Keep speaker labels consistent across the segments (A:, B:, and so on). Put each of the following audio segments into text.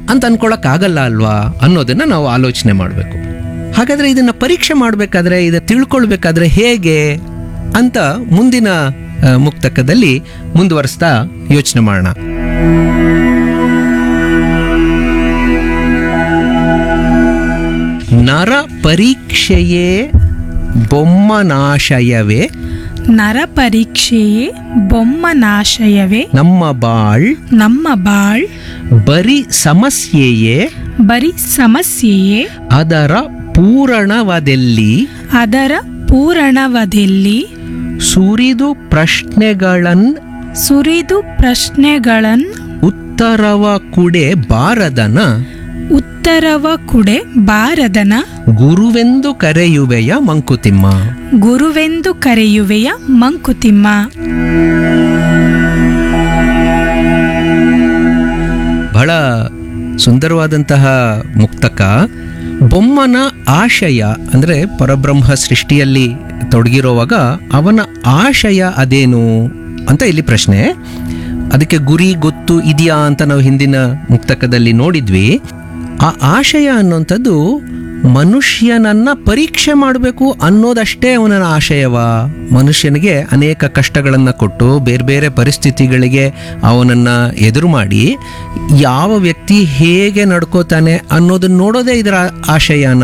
A: ಅಂತ ಅನ್ಕೊಳಕ್ ಆಗಲ್ಲ ಅಲ್ವಾ ಅನ್ನೋದನ್ನ ನಾವು ಆಲೋಚನೆ ಮಾಡಬೇಕು ಹಾಗಾದ್ರೆ ಇದನ್ನ ಪರೀಕ್ಷೆ ಮಾಡಬೇಕಾದ್ರೆ ಇದನ್ನ ತಿಳ್ಕೊಳ್ಬೇಕಾದ್ರೆ ಹೇಗೆ ಅಂತ ಮುಂದಿನ ಆ, ಮುಕ್ತಕದಲ್ಲಿ ಮುಂದುವರಿಸ್ತಾ ಯೋಚನೆ ಮಾಡೋಣ ನರ ಪರೀಕ್ಷೆಯೇ ಬೊಮ್ಮನಾಶಯವೇ
B: ನರ ಪರೀಕ್ಷೆಯೇ ಬೊಮ್ಮನಾಶಯವೇ
A: ನಮ್ಮ ಬಾಳ್
B: ನಮ್ಮ ಬಾಳ್
A: ಬರೀ ಸಮಸ್ಯೆಯೇ
B: ಬರೀ ಸಮಸ್ಯೆಯೇ
A: ಅದರ ಪೂರಣವದಲ್ಲಿ
B: ಅದರ ಪೂರಣವದಲ್ಲಿ
A: ಸುರಿದು ಪ್ರಶ್ನೆಗಳನ್
B: ಸುರಿದು ಪ್ರಶ್ನೆಗಳನ್
A: ಉತ್ತರವ ಕುಡೆ ಬಾರದನ
B: ಉತ್ತರವ ಕುಡೆ ಬಾರದನ
A: ಗುರುವೆಂದು ಕರೆಯುವೆಯ ಮಂಕುತಿಮ್ಮ
B: ಗುರುವೆಂದು ಕರೆಯುವೆಯ ಮಂಕುತಿಮ್ಮ
A: ಬಹಳ ಸುಂದರವಾದಂತಹ ಮುಕ್ತಕ ಬೊಮ್ಮನ ಆಶಯ ಅಂದ್ರೆ ಪರಬ್ರಹ್ಮ ಸೃಷ್ಟಿಯಲ್ಲಿ ತೊಡಗಿರುವಾಗ ಅವನ ಆಶಯ ಅದೇನು ಅಂತ ಇಲ್ಲಿ ಪ್ರಶ್ನೆ ಅದಕ್ಕೆ ಗುರಿ ಗೊತ್ತು ಇದೆಯಾ ಅಂತ ನಾವು ಹಿಂದಿನ ಮುಕ್ತಕದಲ್ಲಿ ನೋಡಿದ್ವಿ ಆ ಆಶಯ ಅನ್ನುವಂಥದ್ದು ಮನುಷ್ಯನನ್ನ ಪರೀಕ್ಷೆ ಮಾಡಬೇಕು ಅನ್ನೋದಷ್ಟೇ ಅವನ ಆಶಯವ ಮನುಷ್ಯನಿಗೆ ಅನೇಕ ಕಷ್ಟಗಳನ್ನು ಕೊಟ್ಟು ಬೇರೆ ಬೇರೆ ಪರಿಸ್ಥಿತಿಗಳಿಗೆ ಅವನನ್ನು ಎದುರು ಮಾಡಿ ಯಾವ ವ್ಯಕ್ತಿ ಹೇಗೆ ನಡ್ಕೋತಾನೆ ಅನ್ನೋದನ್ನ ನೋಡೋದೇ ಇದರ ಆಶಯನ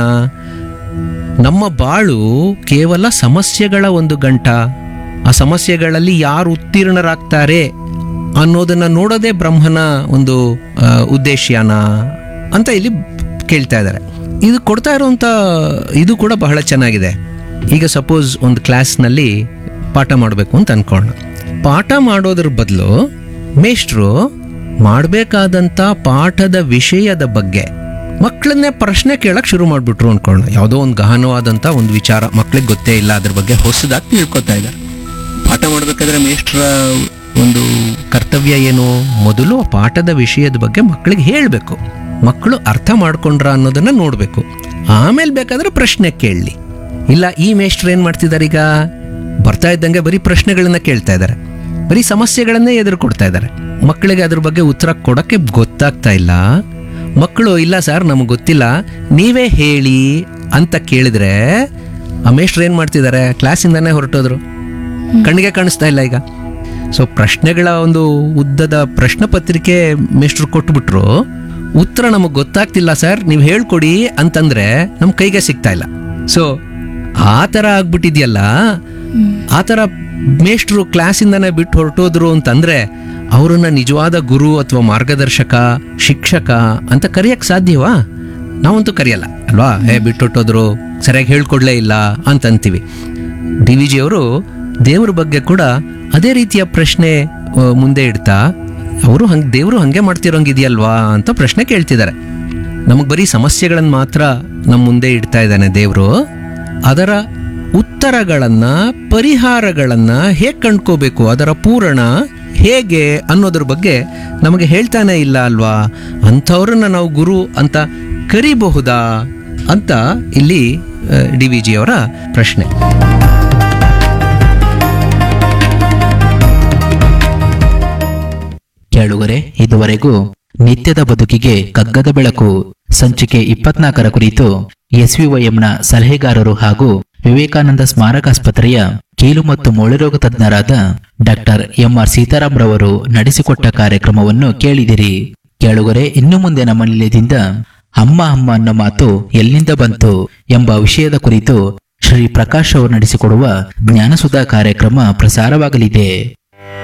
A: ನಮ್ಮ ಬಾಳು ಕೇವಲ ಸಮಸ್ಯೆಗಳ ಒಂದು ಗಂಟ ಆ ಸಮಸ್ಯೆಗಳಲ್ಲಿ ಯಾರು ಉತ್ತೀರ್ಣರಾಗ್ತಾರೆ ಅನ್ನೋದನ್ನ ನೋಡೋದೇ ಬ್ರಹ್ಮನ ಒಂದು ಆ, ಉದ್ದೇಶ್ಯನ ಅಂತ ಇಲ್ಲಿ ಕೇಳ್ತಾ ಇದ್ದಾರೆ ಇದು ಕೊಡ್ತಾ ಇರುವಂತ ಇದು ಕೂಡ ಬಹಳ ಚೆನ್ನಾಗಿದೆ ಈಗ ಸಪೋಸ್ ಒಂದು ಕ್ಲಾಸ್ನಲ್ಲಿ ಪಾಠ ಮಾಡಬೇಕು ಅಂತ ಅನ್ಕೊಳ್ಳೋಣ ಪಾಠ ಮಾಡೋದ್ರ ಬದಲು ಮೇಷ್ಟ್ರು ಮಾಡಬೇಕಾದಂಥ ಪಾಠದ ವಿಷಯದ ಬಗ್ಗೆ ಮಕ್ಕಳನ್ನೇ ಪ್ರಶ್ನೆ ಕೇಳಕ್ ಶುರು ಮಾಡ್ಬಿಟ್ರು ಅನ್ಕೊಳ್ಳೋಣ ಯಾವುದೋ ಒಂದು ಗಹನವಾದಂಥ ಒಂದು ವಿಚಾರ ಮಕ್ಳಿಗೆ ಗೊತ್ತೇ ಇಲ್ಲ ಅದ್ರ ಬಗ್ಗೆ ಹೊಸದಾಗಿ ತಿಳ್ಕೊತಾ ಇದ್ದಾರೆ ಪಾಠ ಮಾಡಬೇಕಾದ್ರೆ ಮೇಷ್ಟ್ರ ಒಂದು ಕರ್ತವ್ಯ ಏನು ಮೊದಲು ಆ ಪಾಠದ ವಿಷಯದ ಬಗ್ಗೆ ಮಕ್ಕಳಿಗೆ ಹೇಳಬೇಕು ಮಕ್ಕಳು ಅರ್ಥ ಮಾಡ್ಕೊಂಡ್ರ ಅನ್ನೋದನ್ನ ನೋಡಬೇಕು ಆಮೇಲೆ ಬೇಕಾದ್ರೆ ಪ್ರಶ್ನೆ ಕೇಳಲಿ ಇಲ್ಲ ಈ ಮೇಷ್ಟ್ರು ಏನ್ ಮಾಡ್ತಿದ್ದಾರೆ ಈಗ ಬರ್ತಾ ಇದ್ದಂಗೆ ಬರೀ ಪ್ರಶ್ನೆಗಳನ್ನ ಕೇಳ್ತಾ ಇದ್ದಾರೆ ಬರೀ ಸಮಸ್ಯೆಗಳನ್ನೇ ಎದುರುಕೊಡ್ತಾ ಇದ್ದಾರೆ ಮಕ್ಕಳಿಗೆ ಅದ್ರ ಬಗ್ಗೆ ಉತ್ತರ ಕೊಡಕ್ಕೆ ಗೊತ್ತಾಗ್ತಾ ಇಲ್ಲ ಮಕ್ಕಳು ಇಲ್ಲ ಸರ್ ನಮಗೆ ಗೊತ್ತಿಲ್ಲ ನೀವೇ ಹೇಳಿ ಅಂತ ಕೇಳಿದ್ರೆ ಆ ಮೇಷ್ಟ್ರು ಏನ್ ಮಾಡ್ತಿದ್ದಾರೆ ಕ್ಲಾಸಿಂದಾನೇ ಹೊರಟೋದ್ರು ಕಣ್ಣಿಗೆ ಕಾಣಿಸ್ತಾ ಇಲ್ಲ ಈಗ ಸೊ ಪ್ರಶ್ನೆಗಳ ಒಂದು ಉದ್ದದ ಪ್ರಶ್ನೆ ಪತ್ರಿಕೆ ಮೇಷ್ಟ್ರು ಕೊಟ್ಬಿಟ್ರು ಉತ್ತರ ನಮಗೆ ಗೊತ್ತಾಗ್ತಿಲ್ಲ ಸರ್ ನೀವು ಹೇಳ್ಕೊಡಿ ಅಂತಂದ್ರೆ ನಮ್ಮ ಕೈಗೆ ಸಿಗ್ತಾ ಇಲ್ಲ ಸೊ ಆ ಥರ ಆಗ್ಬಿಟ್ಟಿದ್ಯಲ್ಲ ಆ ಥರ ಮೇಷ್ಟ್ರು ಕ್ಲಾಸಿಂದನೇ ಬಿಟ್ಟು ಹೊರಟೋದ್ರು ಅಂತಂದ್ರೆ ಅವರನ್ನ ನಿಜವಾದ ಗುರು ಅಥವಾ ಮಾರ್ಗದರ್ಶಕ ಶಿಕ್ಷಕ ಅಂತ ಕರೆಯಕ್ ಸಾಧ್ಯವಾ ನಾವಂತೂ ಕರೆಯಲ್ಲ ಅಲ್ವಾ ಏ ಬಿಟ್ಟು ಹೊರಟೋದ್ರು ಸರಿಯಾಗಿ ಹೇಳ್ಕೊಡ್ಲೇ ಇಲ್ಲ ಅಂತ ಅಂತೀವಿ ಡಿ ವಿ ಜಿ ಅವರು ದೇವ್ರ ಬಗ್ಗೆ ಕೂಡ ಅದೇ ರೀತಿಯ ಪ್ರಶ್ನೆ ಆ, ಮುಂದೆ ಇಡ್ತಾ ಅವರು ಹಂಗೆ ದೇವರು ಹಂಗೆ ಮಾಡ್ತಿರೋಂಗಿದೆಯಲ್ವಾ ಅಂತ ಪ್ರಶ್ನೆ ಕೇಳ್ತಿದ್ದಾರೆ ನಮಗೆ ಬರೀ ಸಮಸ್ಯೆಗಳನ್ನು ಮಾತ್ರ ನಮ್ಮ ಮುಂದೆ ಇಡ್ತಾ ಇದ್ದಾನೆ ದೇವರು ಅದರ ಉತ್ತರಗಳನ್ನ ಪರಿಹಾರಗಳನ್ನ ಹೇಗೆ ಕಂಡ್ಕೋಬೇಕು ಅದರ ಪೂರಣ ಹೇಗೆ ಅನ್ನೋದ್ರ ಬಗ್ಗೆ ನಮಗೆ ಹೇಳ್ತಾನೆ ಇಲ್ಲ ಅಲ್ವಾ ಅಂಥವ್ರನ್ನ ನಾವು ಗುರು ಅಂತ ಕರಿಬಹುದಾ ಅಂತ ಇಲ್ಲಿ ಡಿ ವಿ ಜಿ ಅವರ ಪ್ರಶ್ನೆ
C: ಕೇಳುಗರೆ ಇದುವರೆಗೂ ನಿತ್ಯದ ಬದುಕಿಗೆ ಕಗ್ಗದ ಬೆಳಕು ಸಂಚಿಕೆ ಇಪ್ಪತ್ನಾಲ್ಕರ ಕುರಿತು ಎಸ್ವಿವೈಎಂನ ಸಲಹೆಗಾರರು ಹಾಗೂ ವಿವೇಕಾನಂದ ಸ್ಮಾರಕಾಸ್ಪತ್ರೆಯ ಕೀಲು ಮತ್ತು ಮೂಳೆರೋಗ ತಜ್ಞರಾದ ಡಾಕ್ಟರ್ ಎಂಆರ್ ಸೀತಾರಾಮ್ ರವರು ನಡೆಸಿಕೊಟ್ಟ ಕಾರ್ಯಕ್ರಮವನ್ನು ಕೇಳಿದಿರಿ ಕೇಳುಗರೆ ಇನ್ನು ಮುಂದೆ ನಮ್ಮ ನಿಲಯದಿಂದ ಅಮ್ಮ ಅಮ್ಮ ಅನ್ನೋ ಮಾತು ಎಲ್ಲಿಂದ ಬಂತು ಎಂಬ ವಿಷಯದ ಕುರಿತು ಶ್ರೀ ಪ್ರಕಾಶ್ ಅವರು ನಡೆಸಿಕೊಡುವ ಜ್ಞಾನಸುಧಾ ಕಾರ್ಯಕ್ರಮ ಪ್ರಸಾರವಾಗಲಿದೆ